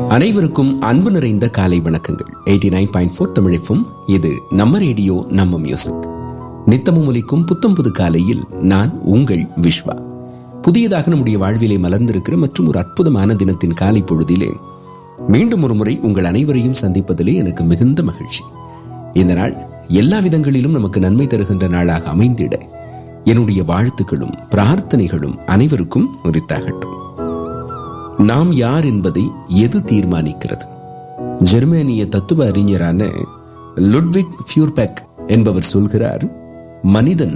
அனைவருக்கும் அன்பு நிறைந்த காலை வணக்கங்கள் எயிட்டி நைன் பாயிண்ட் ஃபோர் தமிழிப்பும் இது நம்ம ரேடியோ நம்ம மியூசிக் நித்தமும் ஒலிக்கும் புத்தம் புது காலையில் நான் உங்கள் விஸ்வா புதியதாக நம்முடைய வாழ்விலே மலர்ந்திருக்கிற மற்றும் ஒரு அற்புதமான தினத்தின் காலை பொழுதிலே மீண்டும் ஒரு முறை உங்கள் அனைவரையும் சந்திப்பதிலே எனக்கு மிகுந்த மகிழ்ச்சி இந்த நாள் எல்லா விதங்களிலும் நமக்கு நன்மை தருகின்ற நாளாக அமைந்திட என்னுடைய வாழ்த்துக்களும் பிரார்த்தனைகளும் அனைவருக்கும் உரித்தாகட்டும் நாம் யார் என்பதை எது தீர்மானிக்கிறது ஜெர்மனிய தத்துவ அறிஞரான லுட்விக் ஃபியூர்பேக் என்பவர் சொல்கிறார் மனிதன்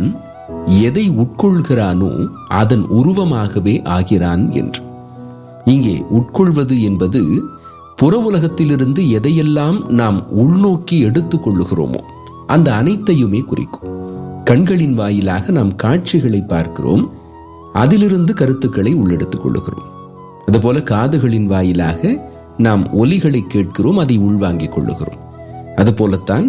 எதை உட்கொள்கிறானோ அதன் உருவமாகவே ஆகிறான் என்று இங்கே உட்கொள்வது என்பது புற உலகத்திலிருந்து எதையெல்லாம் நாம் உள்நோக்கி எடுத்துக் கொள்ளுகிறோமோ அந்த அனைத்தையுமே குறிக்கும் கண்களின் வாயிலாக நாம் காட்சிகளை பார்க்கிறோம் அதிலிருந்து கருத்துக்களை உள்ளெடுத்துக் கொள்ளுகிறோம் அதுபோல காதுகளின் வாயிலாக நாம் ஒலிகளை கேட்கிறோம் அதை உள்வாங்கிக் கொள்ளுகிறோம் அதுபோலத்தான்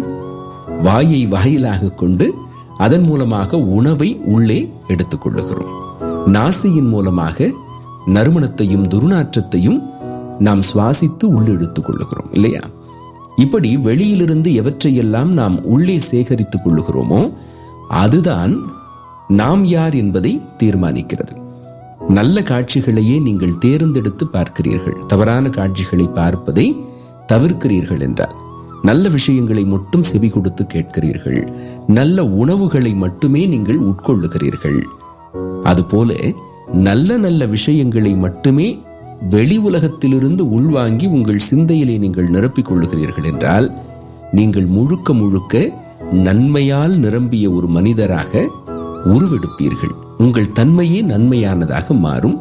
வாயை வாயிலாக கொண்டு அதன் மூலமாக உணவை உள்ளே எடுத்துக் கொள்ளுகிறோம் நாசியின் மூலமாக நறுமணத்தையும் துர்நாற்றத்தையும் நாம் சுவாசித்து உள்ளெடுத்துக் கொள்ளுகிறோம் இல்லையா இப்படி வெளியிலிருந்து எவற்றையெல்லாம் நாம் உள்ளே சேகரித்துக் கொள்ளுகிறோமோ அதுதான் நாம் யார் என்பதை தீர்மானிக்கிறது நல்ல காட்சிகளையே நீங்கள் தேர்ந்தெடுத்து பார்க்கிறீர்கள் தவறான காட்சிகளை பார்ப்பதை தவிர்க்கிறீர்கள் என்றால் நல்ல விஷயங்களை மட்டும் செவி கொடுத்து கேட்கிறீர்கள் நல்ல உணவுகளை மட்டுமே நீங்கள் உட்கொள்ளுகிறீர்கள் அதுபோல நல்ல நல்ல விஷயங்களை மட்டுமே வெளி உலகத்திலிருந்து உள்வாங்கி உங்கள் சிந்தையிலே நீங்கள் நிரப்பிக் கொள்ளுகிறீர்கள் என்றால் நீங்கள் முழுக்க முழுக்க நன்மையால் நிரம்பிய ஒரு மனிதராக உருவெடுப்பீர்கள் உங்கள் தன்மையே நன்மையானதாக மாறும்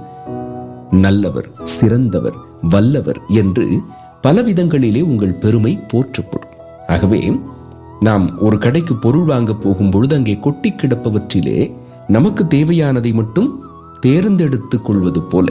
நல்லவர் சிறந்தவர் வல்லவர் என்று பல விதங்களிலே உங்கள் பெருமை போற்றப்படும் ஆகவே நாம் ஒரு கடைக்கு பொருள் வாங்க போகும் பொழுது அங்கே கொட்டி கிடப்பவற்றிலே நமக்கு தேவையானதை மட்டும் தேர்ந்தெடுத்துக் கொள்வது போல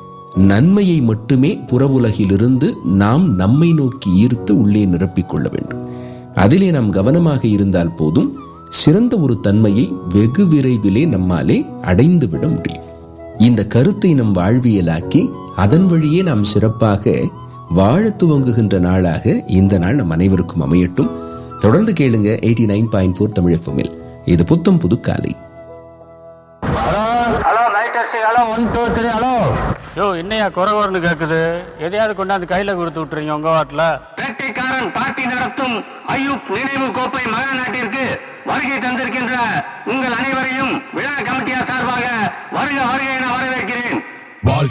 நன்மையை மட்டுமே புற உலகிலிருந்து நாம் நம்மை நோக்கி ஈர்த்து உள்ளே நிரப்பிக் கொள்ள வேண்டும் அதிலே நாம் கவனமாக இருந்தால் போதும் சிறந்த ஒரு தன்மையை வெகு விரைவிலே நம்மாலே அடைந்துவிட முடியும் இந்த கருத்தை நம் வாழ்வியலாக்கி அதன் வழியே நாம் சிறப்பாக வாழ துவங்குகின்ற நாளாக இந்த நாள் நம் அனைவருக்கும் அமையட்டும் தொடர்ந்து கேளுங்க eighty nine point four Tamil இது புத்தம் புது காலை hello light test hello one two three hello yo என்னையா குறை குறைன்னு கேட்குது எதையாவது கொண்டாந்து கையில் கொடுத்து விட்டுறீங்க உங்கள் வாட்டில் வேட்டைக்காரன் பார்ட்டி நடத்தும் ஐயூப் நினைவு கோப்பை மகா நாட்டிற்கு வருகை தந்திருக்கின்ற உங்கள் அனைவரையும் விழா கமிட்டியார் சார்பாக வருக வருகை என வரவேற்கிறேன் வாழ்க